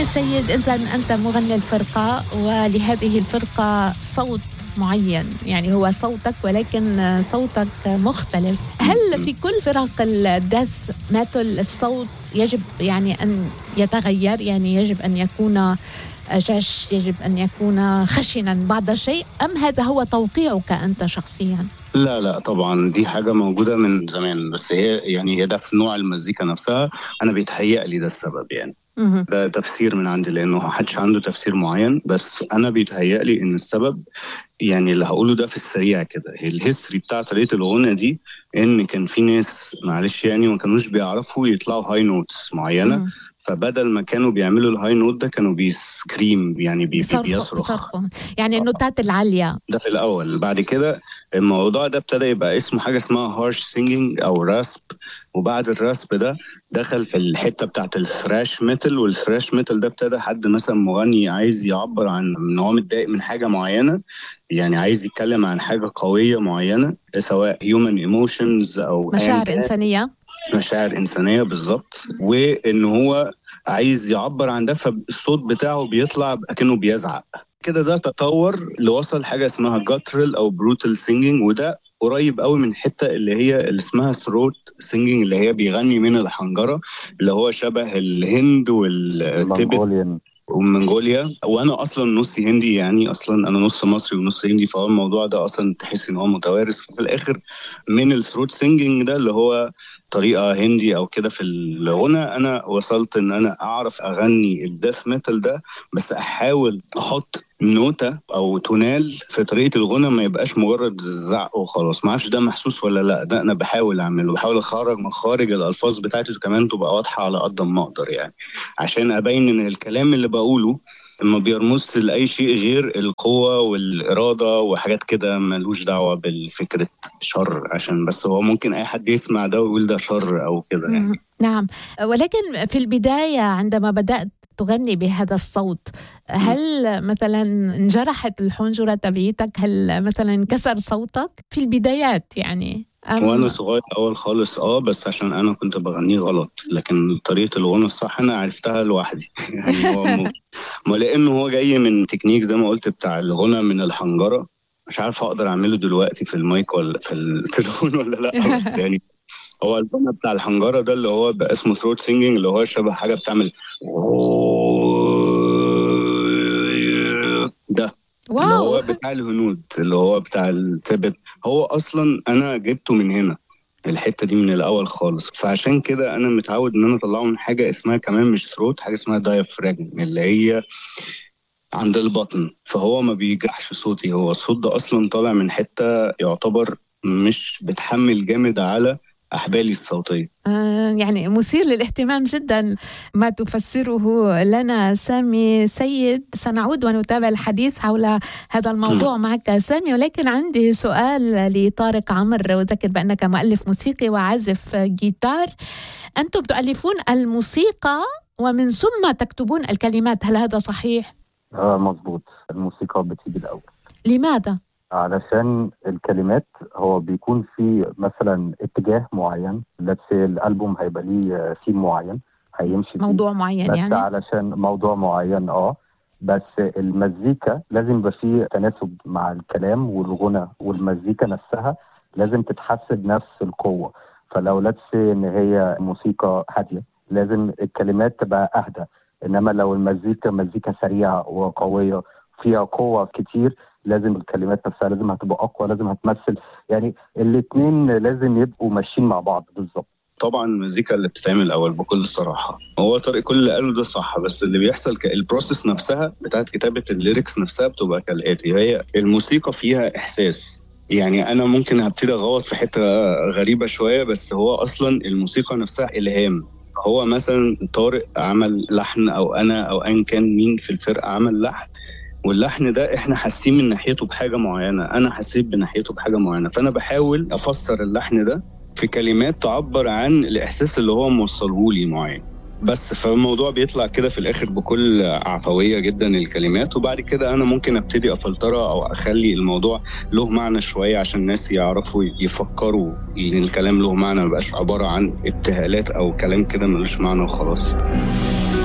سامي سيد إذا أنت مغني الفرقة ولهذه الفرقة صوت معين يعني هو صوتك ولكن صوتك مختلف هل في كل فرق الدث ميتال الصوت يجب يعني أن يتغير يعني يجب أن يكون جش يجب أن يكون خشنا بعض الشيء أم هذا هو توقيعك أنت شخصيا؟ لا لا طبعا دي حاجة موجودة من زمان بس هي يعني هي ده في نوع المزيكا نفسها أنا بيتهيأ لي ده السبب يعني ده تفسير من عندي لانه ما حدش عنده تفسير معين بس انا بيتهيأ لي ان السبب يعني اللي هقوله ده في السريع كده الهيستوري بتاع طريقه الغنى دي ان كان في ناس معلش يعني ما كانوش بيعرفوا يطلعوا هاي نوتس معينه مم. فبدل ما كانوا بيعملوا الهاي نوت ده كانوا بيسكريم يعني بي بيصرخ يعني النوتات العاليه ده في الاول بعد كده الموضوع ده ابتدى يبقى اسمه حاجه اسمها هارش سينجينج او راسب وبعد الراسب ده دخل في الحته بتاعت الثراش ميتال والثراش ميتال ده ابتدى حد مثلا مغني عايز يعبر عن ان هو متضايق من حاجه معينه يعني عايز يتكلم عن حاجه قويه معينه سواء هيومن ايموشنز او مشاعر انسانيه مشاعر انسانيه بالظبط وان هو عايز يعبر عن ده فالصوت بتاعه بيطلع اكنه بيزعق كده ده تطور لوصل حاجه اسمها جاترل او بروتال سينجينج وده قريب قوي من الحته اللي هي اللي اسمها ثروت سينجينج اللي هي بيغني من الحنجره اللي هو شبه الهند والتبت ومنغوليا وانا اصلا نصي هندي يعني اصلا انا نص مصري ونص هندي فهو الموضوع ده اصلا تحس ان هو متوارث ففي الاخر من الثروت سينجينج ده اللي هو طريقه هندي او كده في الغنى انا وصلت ان انا اعرف اغني الديث ميتال ده بس احاول احط نوتة او تونال في طريقه الغنى ما يبقاش مجرد زعق وخلاص ما اعرفش ده محسوس ولا لا ده انا بحاول اعمله بحاول اخرج مخارج الالفاظ بتاعتي كمان تبقى واضحه على قد ما اقدر يعني عشان ابين ان الكلام اللي بقوله ما بيرمز لاي شيء غير القوه والاراده وحاجات كده ملوش دعوه بالفكره شر عشان بس هو ممكن اي حد يسمع ده ويقول ده شر او كده يعني نعم ولكن في البدايه عندما بدات تغني بهذا الصوت هل مثلا انجرحت الحنجرة تبعيتك هل مثلا انكسر صوتك في البدايات يعني أم... وانا صغير اول خالص اه بس عشان انا كنت بغنيه غلط لكن طريقه الغنى الصح انا عرفتها لوحدي يعني هو م... ما لانه هو جاي من تكنيك زي ما قلت بتاع الغنى من الحنجره مش عارف اقدر اعمله دلوقتي في المايك ولا في التليفون ولا لا بس يعني هو الغنى بتاع الحنجره ده اللي هو بقى اسمه ثروت سينجينج اللي هو شبه حاجه بتعمل ده واو. اللي هو بتاع الهنود اللي هو بتاع التبت هو اصلا انا جبته من هنا الحته دي من الاول خالص فعشان كده انا متعود ان انا اطلعه من حاجه اسمها كمان مش ثروت حاجه اسمها دايفراجم اللي هي عند البطن فهو ما بيجرحش صوتي هو الصوت ده اصلا طالع من حته يعتبر مش بتحمل جامد على أحبالي الصوتية آه يعني مثير للاهتمام جدا ما تفسره لنا سامي سيد سنعود ونتابع الحديث حول هذا الموضوع م. معك سامي ولكن عندي سؤال لطارق عمر وذكر بأنك مؤلف موسيقي وعازف جيتار أنتم تؤلفون الموسيقى ومن ثم تكتبون الكلمات هل هذا صحيح؟ آه مظبوط الموسيقى بتيجي الأول لماذا؟ علشان الكلمات هو بيكون في مثلا اتجاه معين لتس الالبوم هيبقى ليه ثيم معين هيمشي موضوع معين بس يعني علشان موضوع معين اه بس المزيكا لازم يبقى فيه تناسب مع الكلام والغنى والمزيكا نفسها لازم تتحس بنفس القوه فلو لتس ان هي موسيقى هاديه لازم الكلمات تبقى اهدى انما لو المزيكا مزيكا سريعه وقويه فيها قوه كتير لازم الكلمات نفسها لازم هتبقى اقوى لازم هتمثل يعني الاثنين لازم يبقوا ماشيين مع بعض بالظبط طبعا المزيكا اللي بتتعمل الاول بكل صراحه هو طريق كل اللي قاله ده صح بس اللي بيحصل البروسيس نفسها بتاعت كتابه الليركس نفسها بتبقى كالاتي هي الموسيقى فيها احساس يعني انا ممكن هبتدي اغوط في حته غريبه شويه بس هو اصلا الموسيقى نفسها الهام هو مثلا طارق عمل لحن او انا او ايا كان مين في الفرقه عمل لحن واللحن ده احنا حاسين من ناحيته بحاجه معينه انا حسيت بناحيته بحاجه معينه فانا بحاول افسر اللحن ده في كلمات تعبر عن الاحساس اللي هو موصله لي معين بس فالموضوع بيطلع كده في الاخر بكل عفويه جدا الكلمات وبعد كده انا ممكن ابتدي افلترها او اخلي الموضوع له معنى شويه عشان الناس يعرفوا يفكروا ان الكلام له معنى ما بقاش عباره عن ابتهالات او كلام كده ملوش معنى وخلاص